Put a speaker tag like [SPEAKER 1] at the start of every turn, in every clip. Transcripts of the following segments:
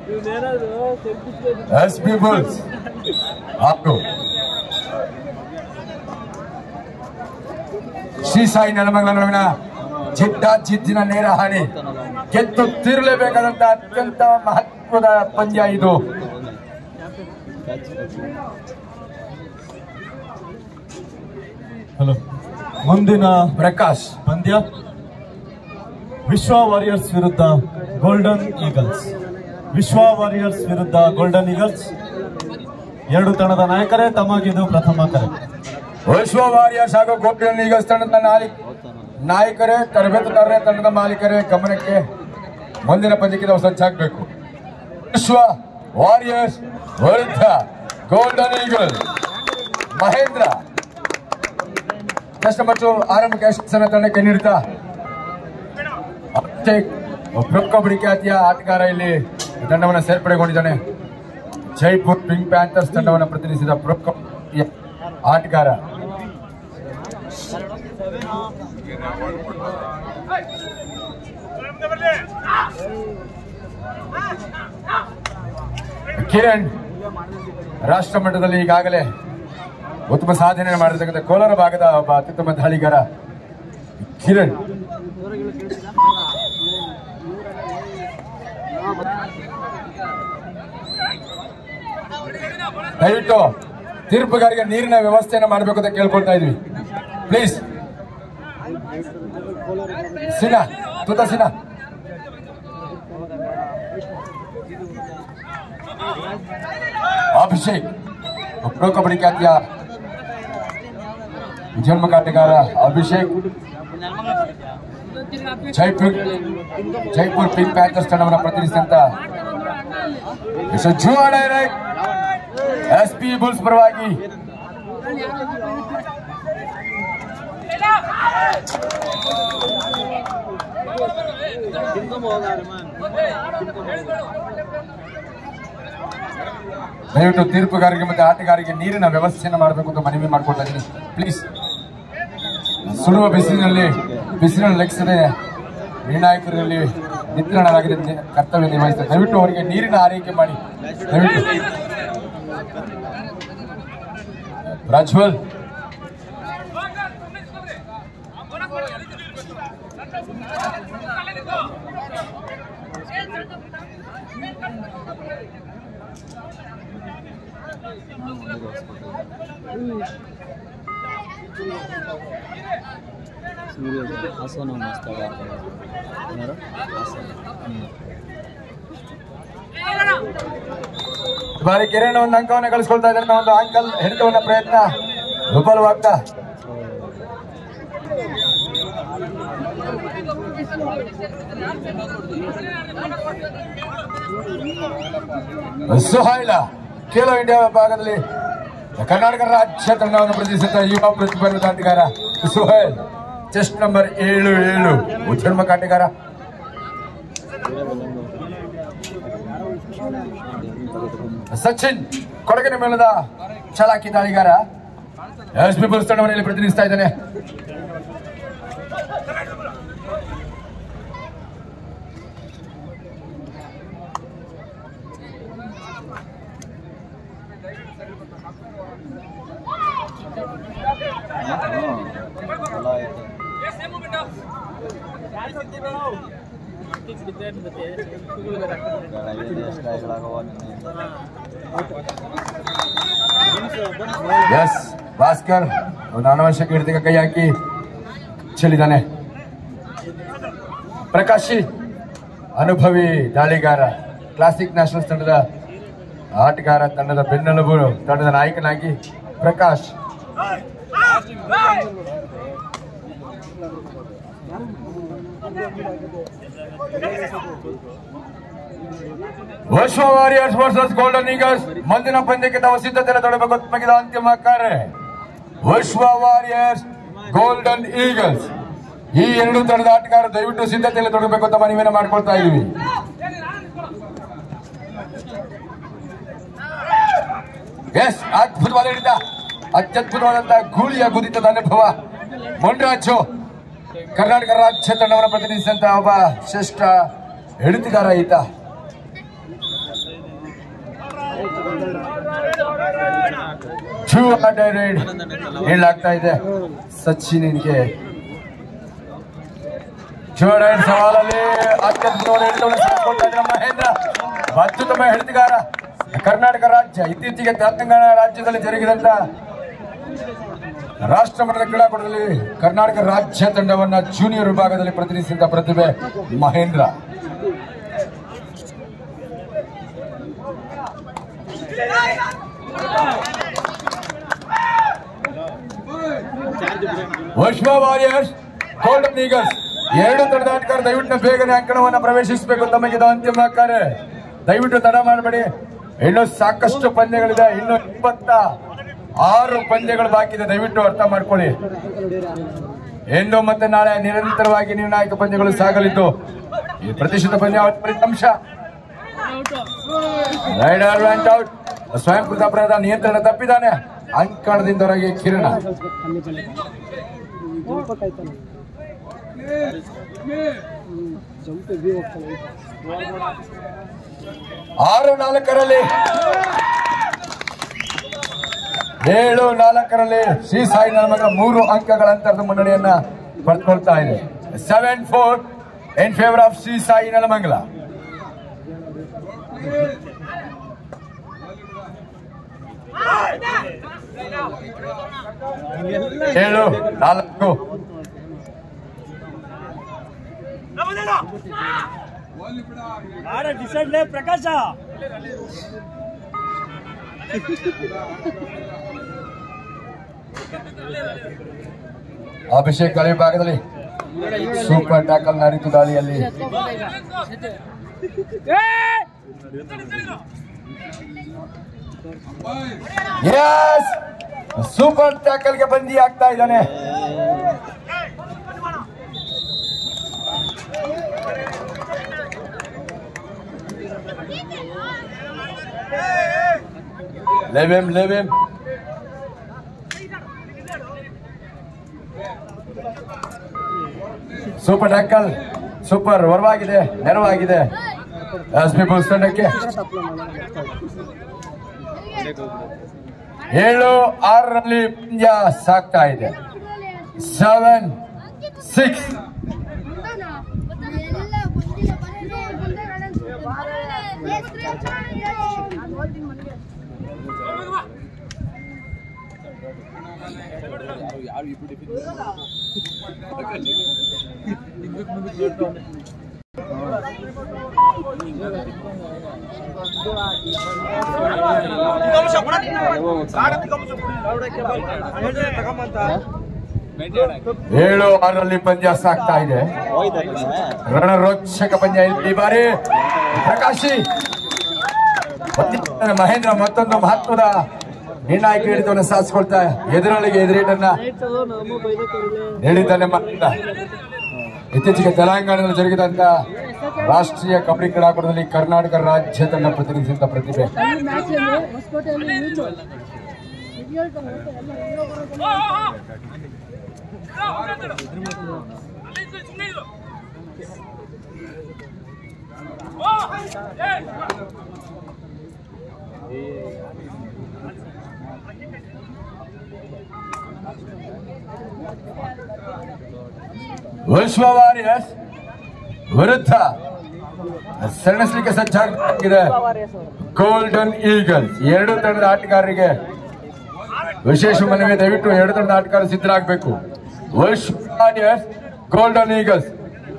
[SPEAKER 1] S P Bulls ಹಾಗೂ ಶ್ರೀ ಸಾಯಿ ನೆಲಮಂಗಲ ನಡುವಿನ ಜಿಡ್ಡ ಜಿದ್ದಿನ ನೇರ ಹಾನಿ ಗೆದ್ದು ತೀರಲೇಬೇಕಾದಂತ ಅತ್ಯಂತ ಮಹತ್ವದ ಪಂದ್ಯ ಇದು
[SPEAKER 2] ಹಲೋ ಮುಂದಿನ
[SPEAKER 1] ಪ್ರಕಾಶ್
[SPEAKER 2] ಪಂದ್ಯ ವಿಶ್ವ ವಾರಿಯರ್ಸ್ ವಿರುದ್ಧ ಗೋಲ್ಡನ್ ಈಗಲ್ಸ್ ವಿಶ್ವ ವಾರಿಯರ್ಸ್ ವಿರುದ್ಧ ಗೋಲ್ಡನ್ ಈಗಲ್ಸ್ ಎರಡು ತಂಡದ ನಾಯಕರೇ ತಮಗಿದು ಪ್ರಥಮ ಕರೆ
[SPEAKER 1] ವಿಶ್ವ ವಾರಿಯರ್ಸ್ ಹಾಗೂ ಗೋಲ್ಡನ್ ಈಗಲ್ಸ್ ತಂಡದ ನಾಲಿ ನಾಯಕರೇ ತರಬೇತುದಾರರೇ ತಂಡದ ಮಾಲೀಕರೇ ಗಮನಕ್ಕೆ ಮುಂದಿನ ಪಂದ್ಯಕ್ಕೆ ನಾವು ಸಜ್ಜಾಗಬೇಕು ವಿಶ್ವ ವಾರಿಯರ್ಸ್ ವಿರುದ್ಧ ಗೋಲ್ಡನ್ ಈಗಲ್ಸ್ ಮಹೇಂದ್ರ ಕಷ್ಟ ಮತ್ತು ಆರಂಭಿಕ ಯಶಸ್ಸನ್ನ ತಂಡಕ್ಕೆ ನೀಡುತ್ತಾ ಅಭಿಷೇಕ್ ಪ್ರೊ ಕಬಡ್ಡಿ ಖ್ಯಾತಿಯ ಆಟಗಾರ ಇಲ್ಲಿ ತಂಡವನ್ನು ಸೇರ್ಪಡೆಗೊಂಡಿದ್ದಾನೆ ಜೈಪುರ್ ಪಿಂಕ್ ಪ್ಯಾಂಥರ್ಸ್ ತಂಡವನ್ನು ಪ್ರತಿನಿಧಿಸಿದ ಪ್ರೊ ಕಬಡ್ಡಿಯ ಆಟಗಾರ ಕಿರಣ್ ರಾಷ್ಟ್ರ ಮಟ್ಟದಲ್ಲಿ ಈಗಾಗಲೇ ಉತ್ತಮ ಸಾಧನೆ ಮಾಡಿರ್ತಕ್ಕಂಥ ಕೋಲಾರ ಭಾಗದ ಒಬ್ಬ ಅತ್ಯುತ್ತಮ ದಾಳಿಗಾರ ಕಿರಣ್ ದಯವಿಟ್ಟು ತೀರ್ಪುಗಾರಿಗೆ ನೀರಿನ ವ್ಯವಸ್ಥೆಯನ್ನು ಮಾಡಬೇಕು ಅಂತ ಕೇಳ್ಕೊಳ್ತಾ ಇದ್ವಿ ಪ್ಲೀಸ್ ಸಿನಾ ತುತ ಸಿನಾ ಅಭಿಷೇಕ್ ಪ್ರೊ ಕಬಡ್ಡಿ ಖ್ಯಾತಿಯ ಜನ್ಮಕಾಟಗಾರ ಅಭಿಷೇಕ್ ಜೈಪುರ್ ಜೈಪುರ್ ಪಿಂಕ್ ಪ್ಯಾಂಥರ್ಸ್ ತಂಡವನ್ನು ಪ್ರತಿನಿಧಿಸಿದಂತ ಎಸ್ ಪಿ ಬುಲ್ಸ್ ಪರವಾಗಿ ದಯವಿಟ್ಟು ತೀರ್ಪುಗಾರರಿಗೆ ಮತ್ತೆ ಆಟಗಾರರಿಗೆ ನೀರಿನ ವ್ಯವಸ್ಥೆಯನ್ನು ಮಾಡಬೇಕು ಅಂತ ಮನವಿ ಮಾಡ್ಕೊಳ್ತಾ ಇದ್ದೀನಿ ಪ್ಲೀಸ್ ಸುಡುವ ಬಿಸಿಲಿನಲ್ಲಿ ಬಿಸಿಲನ್ನು ಲೆಕ್ಕಿಸದೆ ನಿರ್ಣಾಯಕರಲ್ಲಿ ನಿತ್ರಣರಾಗಿದೆ ನಿ- ಕರ್ತವ್ಯ ನಿರ್ವಹಿಸ್ತಾರೆ ದಯವಿಟ್ಟು ಅವರಿಗೆ ನೀರಿನ ಆರೈಕೆ ಮಾಡಿ ದಯವಿಟ್ಟು ಪ್ರಜ್ವಲ್
[SPEAKER 3] ಹಾಸನ ಮಸ್ತ್ ಯಾರು ಹಾಸನ ಹ್ಞೂ
[SPEAKER 1] ಈ ಬಾರಿ ಕಿರಣ್ ಒಂದು ಅಂಕವನ್ನು ಗಳಿಸ್ಕೊಳ್ತಾ ಇದ್ದಾರೆ ಒಂದು ಅಂಕಲ್ ಹಿಡಿತವನ್ನ ಪ್ರಯತ್ನ ವಿಫಲವಾಗ್ತಾ ಸುಹೈಲ ಖೇಲೋ ಇಂಡಿಯಾ ಭಾಗದಲ್ಲಿ ಕರ್ನಾಟಕ ರಾಜ್ಯ ತಂಡವನ್ನು ಪ್ರತಿನಿಧಿಸುತ್ತ ಯುವ ಪ್ರತಿಭಾನ್ವಿತ ಆಟಗಾರ ಸುಹೈಲ್ ಚೆಸ್ಟ್ ನಂಬರ್ ಏಳು ಏಳು ಉಜ್ಜನ್ಮಕ ಆಟಗಾರ ಸಚಿನ್ ಕೊಡಗಿನ ಮೇಲದ ಚಾಲಾಕಿ ದಾಳಿಗಾರ ಎಸ್ ಪಿ ಬುಲ್ಸ್ ತಂಡವನ್ನು ಇಲ್ಲಿ ಪ್ರತಿನಿಧಿಸ್ತಾ ಇದ್ದಾನೆ
[SPEAKER 3] ಎಲ್ಲ ಐತೆ ಬೆಳಗ್ಗೆ ಎಷ್ಟು ಆಯ್ಗಳಾಗವ ನಿನ್ನೆಯಿಂದ
[SPEAKER 1] ಎಸ್ ಭಾಸ್ಕರ್ ಒಂದು ಅನಾವಶ್ಯಕ ಹಿಡಿತಕ್ಕೆ ಕೈ ಹಾಕಿ ಚೆಲ್ಲಿದ್ದಾನೆ ಪ್ರಕಾಶಿ ಅನುಭವಿ ದಾಳಿಗಾರ ಕ್ಲಾಸಿಕ್ ನ್ಯಾಷನಲ್ಸ್ ತಂಡದ ಆಟಗಾರ ತಂಡದ ಬೆನ್ನೆಲುಬು ತಂಡದ ನಾಯಕನಾಗಿ ಪ್ರಕಾಶ್ ವಿಶ್ವ ವಾರಿಯರ್ಸ್ ವರ್ಸಸ್ ಗೋಲ್ಡನ್ ಈಗಲ್ಸ್ ಮುಂದಿನ ಪಂದ್ಯಕ್ಕೆ ತಾವು ಸಿದ್ಧತೆಯನ್ನು ತೊಡಬೇಕು ತಮಗಿದ ಅಂತಿಮ ಕರೆ ವಿಶ್ವ ವಾರಿಯರ್ಸ್ ಗೋಲ್ಡನ್ ಈಗಲ್ಸ್ ಈ ಎರಡು ತಂಡದ ಆಟಗಾರರು ದಯವಿಟ್ಟು ಸಿದ್ಧತೆಯಲ್ಲಿ ತೊಡಗಬೇಕು ಅಂತ ಮನವಿಯನ್ನು ಮಾಡ್ಕೊಳ್ತಾ ಇದೀವಿ ಎಸ್ ಅದ್ಭುತವಾದ ಹಿಡಿತ ಅತ್ಯದ್ಭುತವಾದಂತಹ ಗೂಳಿಯ ಗುದಿತದ ಅನುಭವ ಮೊಂಡರಾಜು ಕರ್ನಾಟಕ ರಾಜ್ಯ ತಂಡವನ್ನು ಪ್ರತಿನಿಧಿಸಿದಂತಹ ಒಬ್ಬ ಶ್ರೇಷ್ಠ ಹಿಡಿತಗಾರ ಈತ ಟೂ ಹಂಡ್ರೆಡ್ ಹೇಳಾಗ್ತಾ ಇದೆ ಸಚಿನ್ಗೆ ಜೋಡನ್ ಸವಾಲಲ್ಲಿ ಅತ್ಯದ್ಭುತವಾದ ಹಿಡಿತವನ್ನು ಸಾಧಿಸಿಕೊಳ್ತಾ ಇದ್ದಾರೆ ಮಹೇಂದ್ರ ಅತ್ಯುತ್ತಮ ಹಿಡಿತಗಾರ ಕರ್ನಾಟಕ ರಾಜ್ಯ ಇತ್ತೀಚೆಗೆ ತೆಲಂಗಾಣ ರಾಜ್ಯದಲ್ಲಿ ಜರುಗಿದಂತ ರಾಷ್ಟ್ರ ಮಟ್ಟದ ಕ್ರೀಡಾಕೂಟದಲ್ಲಿ ಕರ್ನಾಟಕ ರಾಜ್ಯ ತಂಡವನ್ನ ಜೂನಿಯರ್ ವಿಭಾಗದಲ್ಲಿ ಪ್ರತಿನಿಧಿಸಿದ ಪ್ರತಿಭೆ ಮಹೇಂದ್ರ ವಿಶ್ವ ವಾರಿಯರ್ಸ್ ಗೋಲ್ಡನ್ ಈಗಲ್ಸ್ ಎರಡು ತಂಡದ ಆಟಗಾರ ದಯವಿಟ್ಟು ಬೇಗನೆ ಅಂಕಣವನ್ನ ಪ್ರವೇಶಿಸಬೇಕು ತಮಗೆ ಇದು ಅಂತಿಮ ಕರೆ ದಯವಿಟ್ಟು ತಡ ಮಾಡಬೇಡಿ ಇನ್ನು ಸಾಕಷ್ಟು ಪಂದ್ಯಗಳಿದೆ ಇನ್ನು ಇಪ್ಪತ್ತ ಆರು ಪಂದ್ಯಗಳು ಬಾಕಿ ಇದೆ ದಯವಿಟ್ಟು ಅರ್ಥ ಮಾಡ್ಕೊಳ್ಳಿ ಇಂದು ಮತ್ತೆ ನಾಳೆ ನಿರಂತರವಾಗಿ ನಿರ್ಣಾಯಕ ಪಂದ್ಯಗಳು ಸಾಗಲಿದ್ದು ಈ ಪ್ರತಿಷ್ಠಿತ ಪಂದ್ಯ ಫಲಿತಾಂಶ ರೈಡರ್ ವೆಂಟ್ ಔಟ್ ಸ್ವಯಂ ಕೃತ ಅಪರಾಧ ನಿಯಂತ್ರಣ ತಪ್ಪಿದ್ದಾನೆ ಅಂಕಣದಿಂದ ಹೊರಗೆ ಕಿರಣ ಆರು ನಾಲ್ಕರಲ್ಲಿ ಏಳು ನಾಲ್ಕರಲ್ಲಿ ಶ್ರೀ ಸಾಯಿ ನಮಗ ಮೂರು ಅಂಕಗಳ ಅಂತರದ ಮುನ್ನಡೆಯನ್ನ ಪಡೆದುಕೊಳ್ತಾ ಇದೆ seven four in favour of Shri Sai Nelamangala ಏಳು ನಾಲ್ಕು
[SPEAKER 4] ಆಡ ಡಿಸೈಡ್ ಲೇ ಪ್ರಕಾಶ
[SPEAKER 1] ಅಭಿಷೇಕ್ ಗಳಿ ಭಾಗದಲ್ಲಿ ಸೂಪರ್ ಟ್ಯಾಕಲ್ ನರಿತು ದಾಳಿಯಲ್ಲಿ Yes! ಸೂಪರ್ ಟ್ಯಾಕಲ್ಗೆ ಬಂದಿ ಆಗ್ತಾ ಇದ್ದಾನೆ ಲೆವೆಮ್ ಲೆವೆಮ್ ಸೂಪರ್ ಟ್ಯಾಕಲ್ ಸೂಪರ್ ಹೊರವಾಗಿದೆ ನೆರವಾಗಿದೆ ಎಸ್ ಪಿ ಬುಲ್ಸ್ ತಂಡಕ್ಕೆ ಏಳು ಆರರಲ್ಲಿ ಪಂದ್ಯ ಸಾಗ್ತಾ ಇದೆ ಸೆವೆನ್ ಸಿಕ್ಸ್ ಏಳು ಆರರಲ್ಲಿ ಪಂದ್ಯ ಸಾಗ್ತಾ ಇದೆ ರಣರೋಚಕ ಪಂದ್ಯ ಈ ಬಾರಿ ಪ್ರಕಾಶಿ ಮತ್ತಿದ್ದಾನೆ ಮಹೇಂದ್ರ ಮತ್ತೊಂದು ಮಹತ್ವದ ನಿರ್ಣಾಯಕ ಹಿಡಿತವನ್ನು ಸಾಧಿಸಿಕೊಳ್ತಾ ಎದುರಾಳಿಗೆ ಎದುರೇಟನ್ನ ನೀಡಿದ್ದಾನೆ ಮಹೇಂದ್ರ ಇತ್ತೀಚೆಗೆ ತೆಲಂಗಾಣದಲ್ಲಿ ಜರುಗಿದಂತ ರಾಷ್ಟ್ರೀಯ ಕಬಡ್ಡಿ ಕ್ರೀಡಾಕೂಟದಲ್ಲಿ ಕರ್ನಾಟಕ ರಾಜ್ಯ ತಂಡ ಪ್ರತಿನಿಧಿಸಿದ ಪ್ರತಿಭೆ ವಿಶ್ವ ವಾರಿಯರ್ಸ್ ವಿರುದ್ಧ ಸೆಣಸಲಿಕ್ಕೆ ಸಜ್ಜಾಗಿದೆ ಗೋಲ್ಡನ್ ಈಗಲ್ಸ್ ಎರಡು ತಂಡದ ಆಟಗಾರರಿಗೆ ವಿಶೇಷ ಮನವಿ ದಯವಿಟ್ಟು ಎರಡು ತಂಡದ ಆಟಗಾರರು ಸಿದ್ಧರಾಗಬೇಕು ವಿಶ್ವ ವಾರಿಯರ್ಸ್ ಗೋಲ್ಡನ್ ಈಗಲ್ಸ್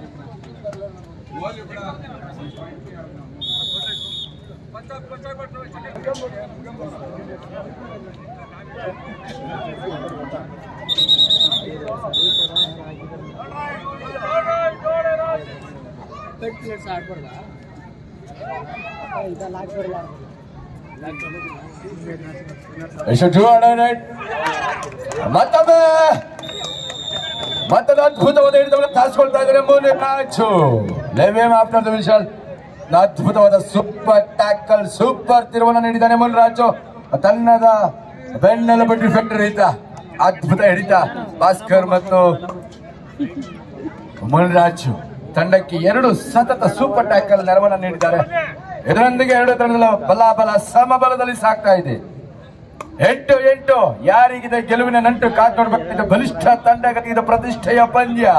[SPEAKER 1] ಎಷ್ಟು ಜೋಡ ಮತ್ತೊಮ್ಮೆ ಮತ್ತೊಂದು ಅದ್ಭುತವಾದ ಹಿಡಿತವನ್ನು ಸಾಧಿಸಿಕೊಳ್ತಾ ಇದ್ದಾರೆ ಮೂರನೇ ಮ್ಯಾಚು ಲೆವೆಮ್ ಆಫ್ಟರ್ ದ ವಿಶಾಲ್ ಅದ್ಭುತವಾದ ಸೂಪರ್ ಟ್ಯಾಕಲ್ ಸೂಪರ್ ತಿರುವನ್ನು ನೀಡಿದ್ದಾನೆ ಮುನ್ರಾಜು ತನ್ನದ ಬೆನ್ನೆಲುಬು ಡಿಫೆಂಡರ್ ಹಿಡಿತ ಅದ್ಭುತ ಹಿಡಿತ ಭಾಸ್ಕರ್ ಮತ್ತು ಮುನ್ರಾಜು ತಂಡಕ್ಕೆ ಎರಡು ಸತತ ಸೂಪರ್ ಟ್ಯಾಕಲ್ ನೆರವನ್ನು ನೀಡಿದ್ದಾರೆ ಇದರೊಂದಿಗೆ ಎರಡು ತಂಡದ ಬಲಾಬಲ ಸಮಬಲದಲ್ಲಿ ಸಾಗ್ತಾ ಇದೆ ಎಂಟು ಎಂಟು ಯಾರಿಗಿದೆ ಗೆಲುವಿನ ನಂಟು ಕಾದ್ ನೋಡ್ಬೇಕಾಗಿದೆ ಬಲಿಷ್ಠ ತಂಡಗತಿಗೆ ಪ್ರತಿಷ್ಠೆಯ ಪಂದ್ಯ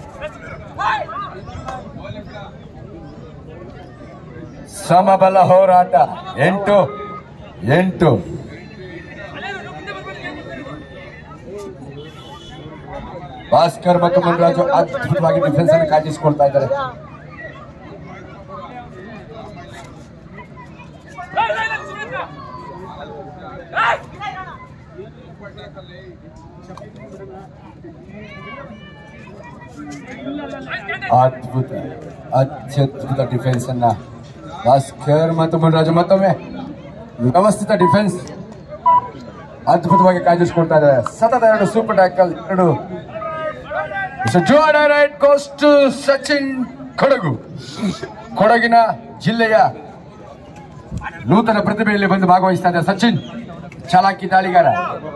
[SPEAKER 1] ಸಮಬಲ ಹೋರಾಟ ಎಂಟು ಎಂಟು ಭಾಸ್ಕರ್ ಮತ್ತು ಮುನ್ರಾಜು ಅದ್ಭುತವಾಗಿ ಡಿಫೆನ್ಸ್ ಅನ್ನು ಕಾಜಿಸಿಕೊಳ್ತಾ ಇದ್ದಾರೆ ಅದ್ಭುತ ಅತ್ಯದ್ಭುತ ಡಿಫೆನ್ಸ್ ಅನ್ನ ಭಾಸ್ಕರ್ ಮತ್ತು ಮುನ್ರಾಜು ಮತ್ತೊಮ್ಮೆ ವ್ಯವಸ್ಥಿತ ಡಿಫೆನ್ಸ್ ಅದ್ಭುತವಾಗಿ ಕಾಯ್ದಿರಿಸಿಕೊಳ್ತಾ ಇದ್ದಾರೆ ಸತತ ಎರಡು ಸೂಪರ್ ಟ್ಯಾಕಲ್ ಎರಡು ರೈಟ್ ಕೋಸ್ಟ್ ಸಚಿನ್ ಕೊಡಗು ಕೊಡಗಿನ ಜಿಲ್ಲೆಯ ನೂತನ ಪ್ರತಿಭೆಯಲ್ಲಿ ಬಂದು ಭಾಗವಹಿಸ್ತಾ ಇದ್ದಾರೆ ಸಚಿನ್ ಚಾಲಾಕಿ ದಾಳಿಗಾರ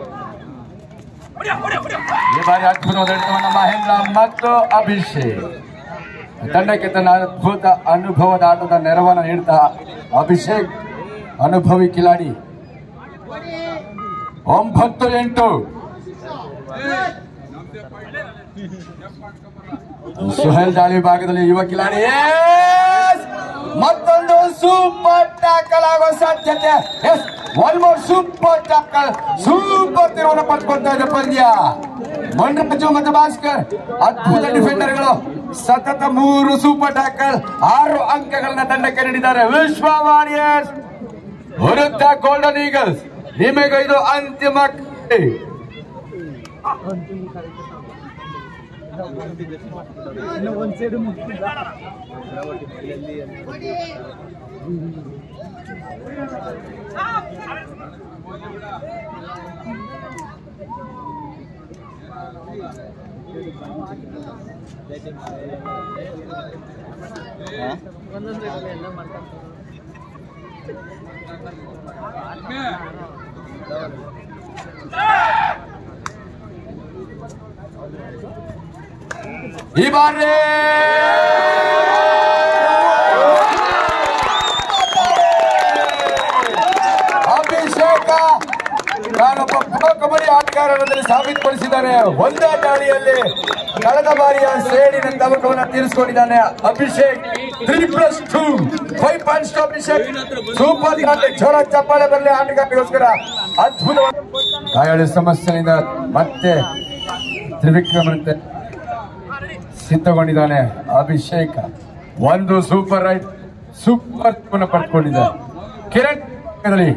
[SPEAKER 1] ಈ ಬಾರಿ ಅದ್ಭುತವಾದ ಹಿಡಿತವನ್ನ ಮಹೇಂದ್ರ ಮತ್ತು ಅಭಿಷೇಕ್ ತಂಡಕ್ಕೆ ತನ್ನ ಅದ್ಭುತ ಅನುಭವದ ಆಟದ ನೆರವನ್ನು ನೀಡ್ತಾ ಅಭಿಷೇಕ್ ಅನುಭವಿ ಕಿಲಾಡಿ ಒಂಬತ್ತು ಎಂಟು ಸುಹೇಲ್ ದಾಳಿ ಭಾಗದಲ್ಲಿ ಯುವ ಕಿಲಾಡಿ Yes! ಮತ್ತೊಂದು ಸೂಪರ್ ಟ್ಯಾಕಲ್ ಆಗೋ ಸಾಧ್ಯತೆ yes one more super tackle super ತಿರುವನ್ನು ಪಡ್ಕೊಳ್ತಾ ಇದೆ ಪಂದ್ಯ ಮಂಡ್ರಾಜು ಮತ್ತು ಭಾಸ್ಕರ್ ಅದ್ಭುತ ಡಿಫೆಂಡರ್ಗಳು ಸತತ ಮೂರು ಸೂಪರ್ ಟ್ಯಾಕಲ್ ಆರು ಅಂಕಗಳನ್ನ ತಂಡಕ್ಕೆ ನೀಡಿದ್ದಾರೆ ವಿಶ್ವ ವಾರಿಯರ್ಸ್ ವಿರುದ್ಧ ಗೋಲ್ಡನ್ ಈಗಲ್ಸ್ ನಿಮಗೆ ಇದು ಅಂತಿಮ ಕರೆ. ಈ ಬಾರಿ ಅಭಿಷೇಕ ನಾನೊಬ್ಬ ಪ್ರೊ ಕಬಡ್ಡಿ ಆಟಗಾರರಲ್ಲಿ ಸಾಬೀತುಪಡಿಸಿದ್ದಾನೆ ಒಂದೇ ದಾಳಿಯಲ್ಲಿ ಕಳೆದ ಬಾರಿಯ ಸೇಡಿನ ತವಕವನ್ನು ತೀರಿಸಿಕೊಂಡಿದ್ದಾನೆ Abhishek three plus two five points Abhishek super ಜೋರ ಚಪ್ಪಾಳೆ ಬರಲಿ ಆಟಗಾರರಿಗೋಸ್ಕರ ಅದ್ಭುತ ಗಾಯಾಳು ಸಮಸ್ಯೆಯಿಂದ ಮತ್ತೆ ತ್ರಿವಿಕ್ರಮನಂತೆ ಸಿದ್ಧಗೊಂಡಿದ್ದಾನೆ ಅಭಿಷೇಕ ಒಂದು ಸೂಪರ್ ರೈಟ್ ಸೂಪರ್ ಪಡ್ಕೊಂಡಿದ್ದಾರೆ ಕಿರಣ್ ದಲ್ಲಿ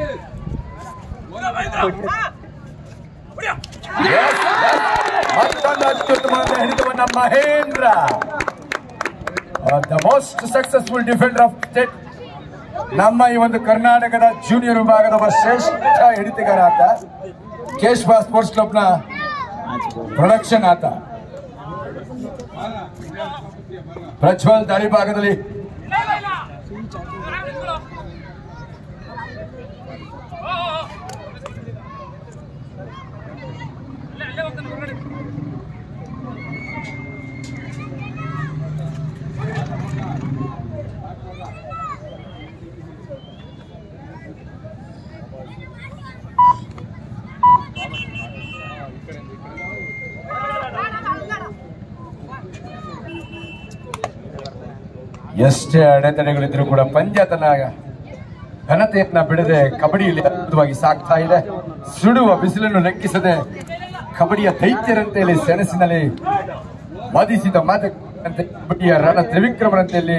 [SPEAKER 1] Yes, yes. ಮತ್ತೊಂದು ಅತ್ಯುತ್ತಮವಾದ ಹಿಡಿತವನ್ನ Mahendra the most successful defender of state ನಮ್ಮ ಈ ಒಂದು ಕರ್ನಾಟಕದ ಜೂನಿಯರ್ ವಿಭಾಗದ ಒಬ್ಬ ಶ್ರೇಷ್ಠ ಹಿಡಿತಗಾರ ಆತ ಕೇಶವ ಸ್ಪೋರ್ಟ್ಸ್ ಕ್ಲಬ್ನ ಪ್ರೊಡಕ್ಷನ್ ಆತ ಪ್ರಜ್ವಲ್ ದಾಳಿ ಭಾಗದಲ್ಲಿ ಎಷ್ಟೇ ಅಡೆತಡೆಗಳಿದ್ರು ಕೂಡ ಪಂದ್ಯ ತನ್ನ ಘನತೆಯನ್ನ ಬಿಡದೆ ಕಬಡ್ಡಿಯಲ್ಲಿ ಅದ್ಭುತವಾಗಿ ಸಾಗ್ತಾ ಇದೆ ಸುಡುವ ಬಿಸಿಲನ್ನು ಲೆಕ್ಕಿಸದೆ ಕಬಡ್ಡಿಯ ದೈತ್ಯರಂತೆಯಲ್ಲಿ ಸೆಣಸಿನಲ್ಲಿ ಮದಿಸಿದ ಮಾತಂತೆ ಕಬಡ್ಡಿಯ ರಣ ತ್ರಿವಿಕ್ರಮರಂತೆಯಲ್ಲಿ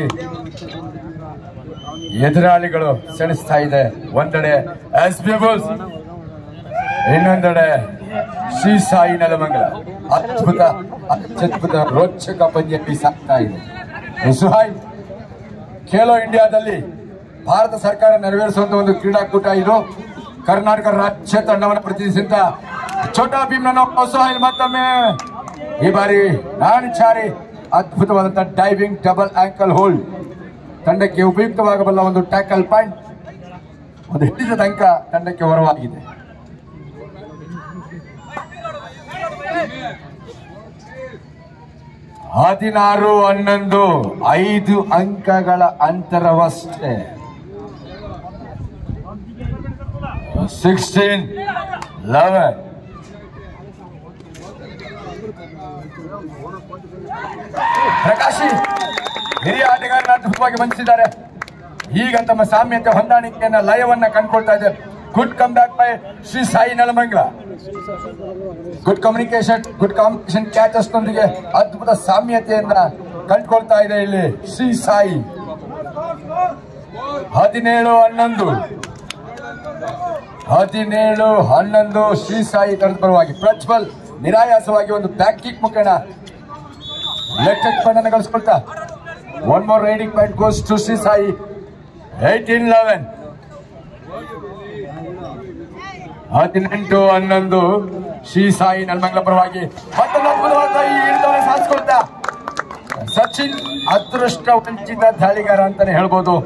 [SPEAKER 1] ಎದುರಾಳಿಗಳು ಸೆಣಸ್ತಾ ಇದೆ ಒಂದೆಡೆ ಎಸ್ ಬಿ ಬುಲ್ಸ್ ಇನ್ನೊಂದೆಡೆ ಶ್ರೀ ಸಾಯಿ ನೆಲಮಂಗಲ ಅದ್ಭುತ ಅತ್ಯದ್ಭುತ ರೋಚಕ ಪಂದ್ಯಕ್ಕೆ ಸಾಗ್ತಾ ಇದೆ ಸುಹಾಯ್ ಖೇಲೋ ಇಂಡಿಯಾದಲ್ಲಿ ಭಾರತ ಸರ್ಕಾರ ನೆರವೇರಿಸುವಂತ ಒಂದು ಕ್ರೀಡಾಕೂಟ ಇದು ಕರ್ನಾಟಕ ರಾಜ್ಯ ತಂಡವನ್ನು ಪ್ರತಿನಿಧಿಸಿದ ಛೋಟಾ ಭೀಮ್ನ ಸುಹಾಯ್ ಮತ್ತೊಮ್ಮೆ ಈ ಬಾರಿ ನಾಣಿಚಾರಿ ಅದ್ಭುತವಾದಂತಹ ಡೈವಿಂಗ್ ಡಬಲ್ ಆಂಕಲ್ ಹೋಲ್ಡ್ ತಂಡಕ್ಕೆ ಉಪಯುಕ್ತವಾಗಬಲ್ಲ ಒಂದು ಟ್ಯಾಕಲ್ ಪಾಯಿಂಟ್ ಒಂದು ಹಿಡಿದ ಅಂಕ ತಂಡಕ್ಕೆ ಹೊರವಾಗಿದೆ ಹದಿನಾರು ಹನ್ನೊಂದು ಐದು ಅಂಕಗಳ ಅಂತರವಷ್ಟೇ ಸಿಕ್ಸ್ಟೀನ್ ಲೆವೆನ್ ಪ್ರಕಾಶಿ ಹಿರಿಯ ಆಟಗಾರನ ಅದ್ಭುತವಾಗಿ ಬಂಧಿಸಿದ್ದಾರೆ ಈಗ ತಮ್ಮ ಸಾಮ್ಯತೆ ಹೊಂದಾಣಿಕೆಯನ್ನ ಲಯವನ್ನ ಕಂಡುಕೊಳ್ತಾ ಇದೆ good come back by Shri Sai Nelamangala good communication good competition catches ನೊಂದಿಗೆ ಅದ್ಭುತ ಸಾಮ್ಯತೆಯನ್ನ ಕಂಡುಕೊಳ್ತಾ ಇದೆ ಇಲ್ಲಿ ಶ್ರೀ ಸಾಯಿ ಹದಿನೇಳು ಹನ್ನೊಂದು ಹದಿನೇಳು ಹನ್ನೊಂದು ಶ್ರೀ ಸಾಯಿ ತಂಡದ ಪರವಾಗಿ ಪ್ರಜ್ವಲ್ ನಿರಾಯಾಸವಾಗಿ ಒಂದು ಬ್ಯಾಕ್ ಕಿಕ್ ಮುಖೇನ ಲೆಫ್ಟ್ ಪಾಯಿಂಟ್ ಅನ್ನು ಗಳಿಸ್ಕೊಳ್ತಾ one more raiding point goes to Shri Sai eighteen eleven ಹದಿನೆಂಟು ಹನ್ನೊಂದು ಶ್ರೀ ಸಾಯಿ ನಲ್ಮಂಗಲ ಪರವಾಗಿ ಮತ್ತೊಂದು ಅದ್ಭುತವಾದ ಈ ಹಿಡಿತವನ್ನು ಸಾಧಿಸ್ಕೊಳ್ತಾ ಸಚಿನ್ ಅದೃಷ್ಟ ವಂಚಿತ ದಾಳಿಗಾರ ಅಂತಾನೆ ಹೇಳ್ಬೋದು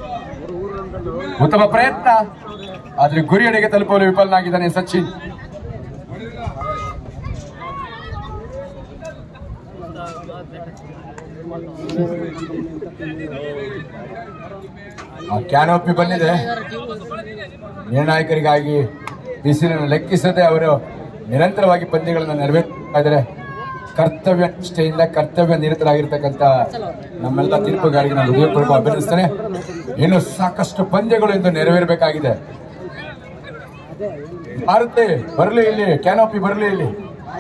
[SPEAKER 1] ಉತ್ತಮ ಪ್ರಯತ್ನ ಆದ್ರೆ ಗುರಿಯಡೆಗೆ ತಲುಪಲು ವಿಫಲನಾಗಿದ್ದಾನೆ ಸಚಿನ್ ಆ ಕ್ಯಾನೋಪಿ ಬಂದಿದೆ ನಿರ್ಣಾಯಕರಿಗಾಗಿ ಬಿಸಿಲನ್ನು ಲೆಕ್ಕಿಸದೆ ಅವರು ನಿರಂತರವಾಗಿ ಪಂದ್ಯಗಳನ್ನು ನೆರವೇರ್ತಾ ಇದ್ದಾರೆ ಕರ್ತವ್ಯ ನಿಷ್ಠೆಯಿಂದ ಕರ್ತವ್ಯ ನಿರತರಾಗಿರ್ತಕ್ಕಂಥ ನಮ್ಮೆಲ್ಲ ತೀರ್ಪುಗಾರಿಗೆ ನಾನು ಹೃದಯಪೂರ್ವಕ ಅಭಿನಂದಿಸ್ತೇನೆ ಇನ್ನು ಸಾಕಷ್ಟು ಪಂದ್ಯಗಳು ಇಂದು ನೆರವೇರಬೇಕಾಗಿದೆ ಭಾರತಿ ಬರಲಿ ಇಲ್ಲಿ ಕ್ಯಾನೋಪಿ ಬರಲಿ ಇಲ್ಲಿ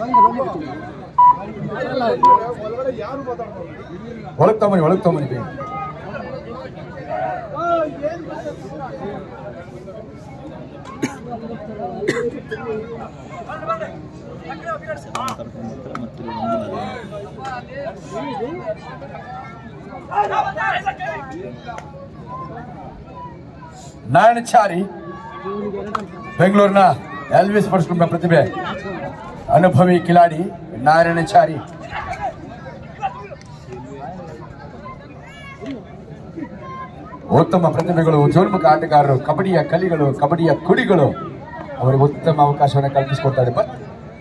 [SPEAKER 1] ಒಳಗ್ ತಗೊಂಬನಿ ಒಳಗ್ ತಗೊಂಬನಿ ಬೇಗ.
[SPEAKER 3] ಕರ್ಕೊಂಡ್ಬರ್ತಾರೆ ಮತ್ತೆ ಇಲ್ಲಿ ಮುಂದಿನ
[SPEAKER 1] ನಾರಾಯಣಚಾರಿ ಬೆಂಗಳೂರಿನ ಎಲ್ವಿಸ್ ಪಡಿಸ್ಕೊಂಡ ಪ್ರತಿಭೆ ಅನುಭವಿ ಕಿಲಾಡಿ ನಾರಾಯಣಚಾರಿ ಉತ್ತಮ ಪ್ರತಿಭೆಗಳು ಉಜ್ವಲಮುಖ ಆಟಗಾರರು ಕಬಡ್ಡಿಯ ಕಲಿಗಳು ಕಬಡ್ಡಿಯ ಕುಡಿಗಳು ಅವರಿಗೆ ಉತ್ತಮ ಅವಕಾಶವನ್ನು ಕಲ್ಪಿಸಿಕೊಡ್ತಾರೆ ಬಟ್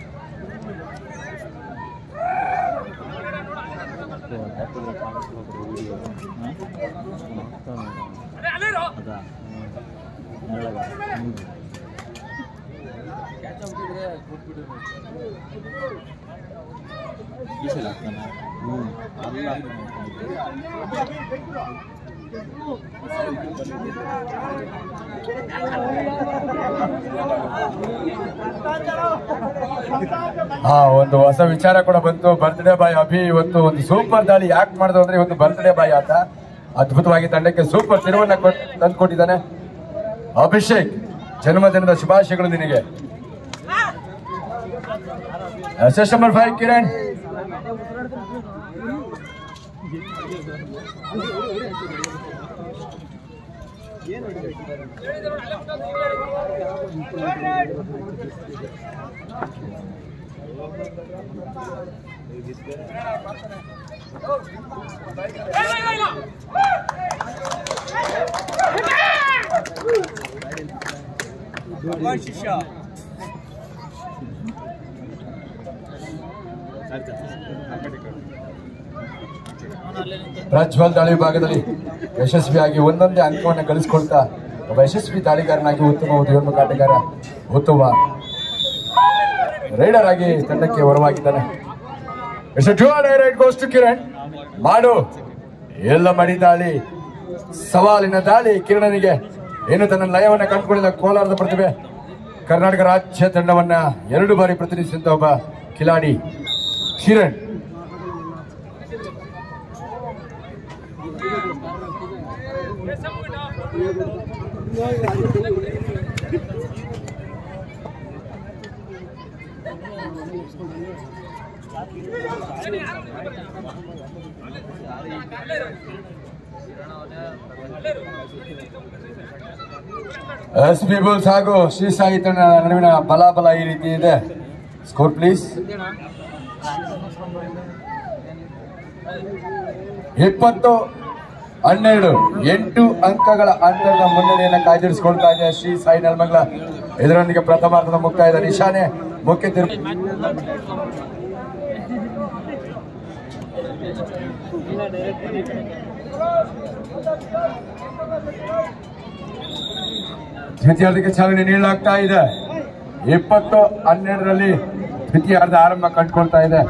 [SPEAKER 3] ಟ್ಯಾಕ್ಟರ್ ಕಾಣಿಸ್ಬೇಕು ವಿಡಿಯೋ ಅದಾ ನೆರಳಗ ಹ್ಞೂ ಈ ಸಲ ಆಗ್ತಾನೆ ಹ್ಞೂ ಅಲ್ಲ
[SPEAKER 1] ಹಾ ಒಂದು ಹೊಸ ವಿಚಾರ ಕೂಡ ಬಂತು ಬರ್ತ್ಡೇ ಬಾಯ್ ಅಭಿ ಇವತ್ತು ಒಂದು ಸೂಪರ್ ದಾಳಿ ಯಾಕೆ ಮಾಡಿದ್ರು ಅಂದ್ರೆ ಇವತ್ತು ಬರ್ತ್ಡೇ ಬಾಯ್ ಆತ ಅದ್ಭುತವಾಗಿ ತಂಡಕ್ಕೆ ಸೂಪರ್ ತಿರುವನ್ನ ಕೊಟ್- ತಂದ್ಕೊಟ್ಟಿದ್ದಾನೆ ಅಭಿಷೇಕ್ ಜನ್ಮದಿನದ ಶುಭಾಶಯಗಳು ನಿನಗೆ yes number five Kiran
[SPEAKER 4] Bhagwan ಶಿಷ್ಯ
[SPEAKER 1] ಪ್ರಜ್ವಲ್ ದಾಳಿ ವಿಭಾಗದಲ್ಲಿ ಯಶಸ್ವಿಯಾಗಿ ಒಂದೊಂದೇ ಅಂಕವನ್ನು ಗಳಿಸಿಕೊಳ್ತಾ ಒಬ್ಬ ಯಶಸ್ವಿ ದಾಳಿಗಾರನಾಗಿ ಉತ್ತಮ ಉದ್ಯೋಗ ಆಟಗಾರ ಉತ್ತಮ ರೈಡರ್ ಆಗಿ ತಂಡಕ್ಕೆ ಹೊರವಾಗಿದ್ದಾನೆ It's a two on air, it goes to Kiran ಮಾಡು ಎಲ್ಲ ಮಡಿ ದಾಳಿ ಸವಾಲಿನ ದಾಳಿ ಕಿರಣನಿಗೆ ಏನು ತನ್ನ ಲಯವನ್ನ ಕಂಡುಕೊಂಡಿದ್ದ ಕೋಲಾರದ ಪ್ರತಿಭೆ ಕರ್ನಾಟಕ ರಾಜ್ಯ ತಂಡವನ್ನ ಎರಡು ಬಾರಿ ಪ್ರತಿನಿಧಿಸಿದಂತ ಒಬ್ಬ ಕಿಲಾಡಿ ಕಿರಣ್ ಎಸ್ ಪಿ ಬುಲ್ಸ್ ಹಾಗೂ ಶ್ರೀ ಸಾಯಿ ತಂಡ ನಡುವಿನ ಬಲಾಬಲ ಈ ರೀತಿ ಇದೆ ಸ್ಕೋರ್ ಪ್ಲೀಸ್ ಇಪ್ಪತ್ತು ಹನ್ನೆರಡು ಎಂಟು ಅಂಕಗಳ ಅಂತರದ ಮುನ್ನಡೆಯನ್ನು ಕಾಯ್ದಿರಿಸಿಕೊಳ್ತಾ ಇದೆ ಶ್ರೀ ಸಾಯಿ ನಲ್ಮಂಗ್ಲ ಇದರೊಂದಿಗೆ ಪ್ರಥಮಾರ್ಧದ ಮುಕ್ತಾಯದ ನಿಶಾನೆ ಮುಖ್ಯ ತೀರ್ಪು ದ್ವಿತೀಯಾರ್ಧಕ್ಕೆ ಚಾಲನೆ ನೀಡಲಾಗ್ತಾ ಇದೆ ಇಪ್ಪತ್ತು ಹನ್ನೆರಡರಲ್ಲಿ ದ್ವಿತೀಯಾರ್ಧ ಆರಂಭ ಕಂಡುಕೊಳ್ತಾ ಇದೆ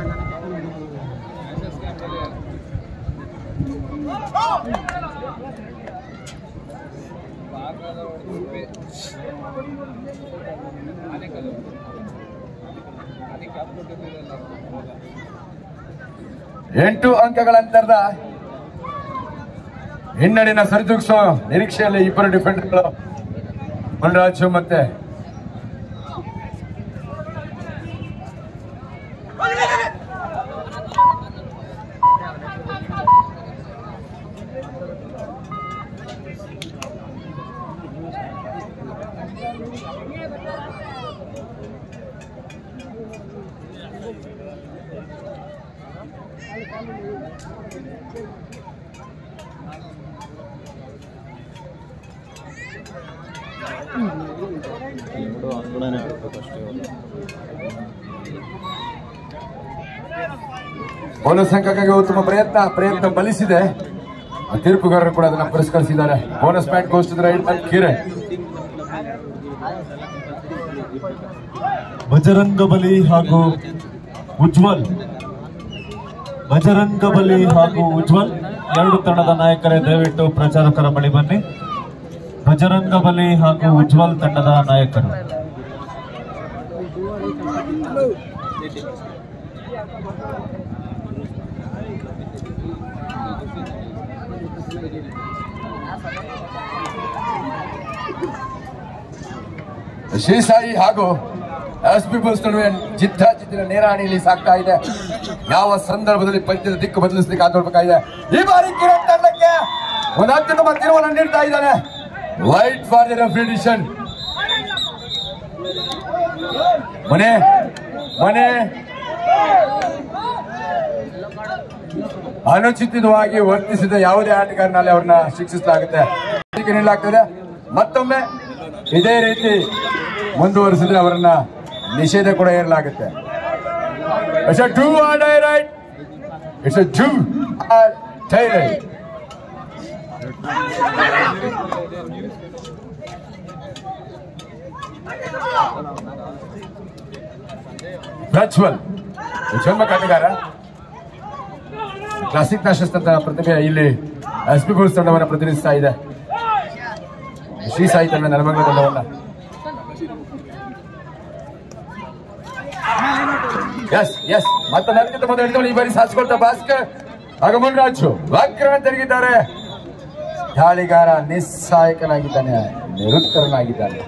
[SPEAKER 1] ಎಂಟು ಅಂಕಗಳ ಅಂತರದ ಹಿನ್ನಡಿನ ಸರಿದೂಗಿಸೋ ನಿರೀಕ್ಷೆಯಲ್ಲಿ ಇಬ್ಬರು ಡಿಫೆಂಡರ್ಗಳು ಮುನ್ರಾಜು ಮತ್ತೆ
[SPEAKER 3] ಎರಡು ಅಂಗಳನೇ ಆಡ್ಬೇಕು ಅಷ್ಟೇ ಅವರು
[SPEAKER 1] ಬೋನಸ್ ಅಂಕಕ್ಕಾಗಿ ಉತ್ತಮ ಪ್ರಯತ್ನ ಪ್ರಯತ್ನ ಫಲಿಸಿದೆ ತೀರ್ಪುಗಾರರು ಕೂಡ ಅದನ್ನ ಪುರಸ್ಕರಿಸಿದ್ದಾರೆ ಬೋನಸ್ ಪ್ಯಾಂಟ್ ಘೋಷಿಸಿದ್ರೆ ಕಿರೆ
[SPEAKER 2] ಬಜರಂಗ ಬಲಿ ಹಾಗೂ ಉಜ್ವಲ್ ಬಜರಂಗ ಬಲಿ ಹಾಗೂ ಉಜ್ವಲ್ ಎರಡು ತಂಡದ ನಾಯಕರೇ ದಯವಿಟ್ಟು ಪ್ರಚಾರಕರ ಬಳಿ ಬನ್ನಿ ಬಜರಂಗ ಬಲಿ ಹಾಗೂ ಉಜ್ವಲ್ ತಂಡದ ನಾಯಕರು
[SPEAKER 1] ಶ್ರೀಸಾಯಿ ಹಾಗೂ ಎಸ್ ಪೀಪಲ್ಸ್ ನಡುವೆ ಜಿದ್ದಾಜಿದ್ದಿನ ನೇರಾಣಿಯಲ್ಲಿ ಸಾಗ್ತಾ ಇದೆ ಯಾವ ಸಂದರ್ಭದಲ್ಲಿ ಪಂದ್ಯದ ದಿಕ್ಕು ಬದಲಿಸಲಿಕ್ಕೆ ಆತೊಳ್ಬೇಕಾಗಿದೆ ಈ ಬಾರಿ ಕಿರಣ್ ತಂಡಕ್ಕೆ ಒಂದು ಅತ್ಯುತ್ತಮ ತೀರ್ಮಾನ ನೀಡ್ತಾ ಇದ್ದಾನೆ ವೈಟ್ ಫಾರ್ ದ ರೆಫ್ರಿಡಿಷನ್ ಮನೆ ಮನೆ ಅನುಚಿತವಾಗಿ ವರ್ತಿಸಿದ ಯಾವುದೇ ಆಟಗಾರನಲ್ಲಿ ಅವ್ರನ್ನ ಶಿಕ್ಷಿಸಲಾಗುತ್ತೆ ಹೀಗೆ ನೀಡಲಾಗ್ತದೆ ಮತ್ತೊಮ್ಮೆ ಇದೇ ರೀತಿ ಮುಂದುವರಿಸಿದ್ರೆ ಅವರನ್ನ ನಿಷೇಧ ಕೂಡ ಏರಲಾಗುತ್ತೆ it's a do or die raid it's a do or die raid Prajwal ಜನ್ಮ ಆಟಗಾರ ಕ್ಲಾಸಿಕ್ ನ್ಯಾಷನಲ್ಸ್ ಅಂತ ಪ್ರತಿಭೆ ಇಲ್ಲಿ ಎಸ್ ಪಿ ಗೋಲ್ಸ್ ತಂಡವನ್ನು ಪ್ರತಿನಿಧಿಸ್ತಾ ಇದೆ ಶ್ರೀ ಸಾಯಿ ತಂಡ ನೆಲಮಂಗಲ ತಂಡವನ್ನ ಎಸ್ ಎಸ್ ಮತ್ತೆ ನನಗಿಂತ ಮೊದಲು ಹಿಡಿದವನು ಈ ಬಾರಿ ಸಾಧಿಸಿಕೊಳ್ತಾ ಭಾಸ್ಕರ್ ಹಾಗೂ ಮುನ್ರಾಜು ವಕ್ರನ ತಿರುಗಿದ್ದಾರೆ ದಾಳಿಗಾರ ನಿಸ್ಸಹಾಯಕನಾಗಿದ್ದಾನೆ ನಿರುತ್ತರನಾಗಿದ್ದಾನೆ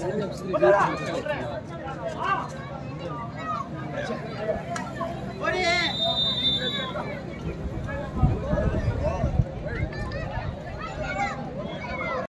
[SPEAKER 4] Oye!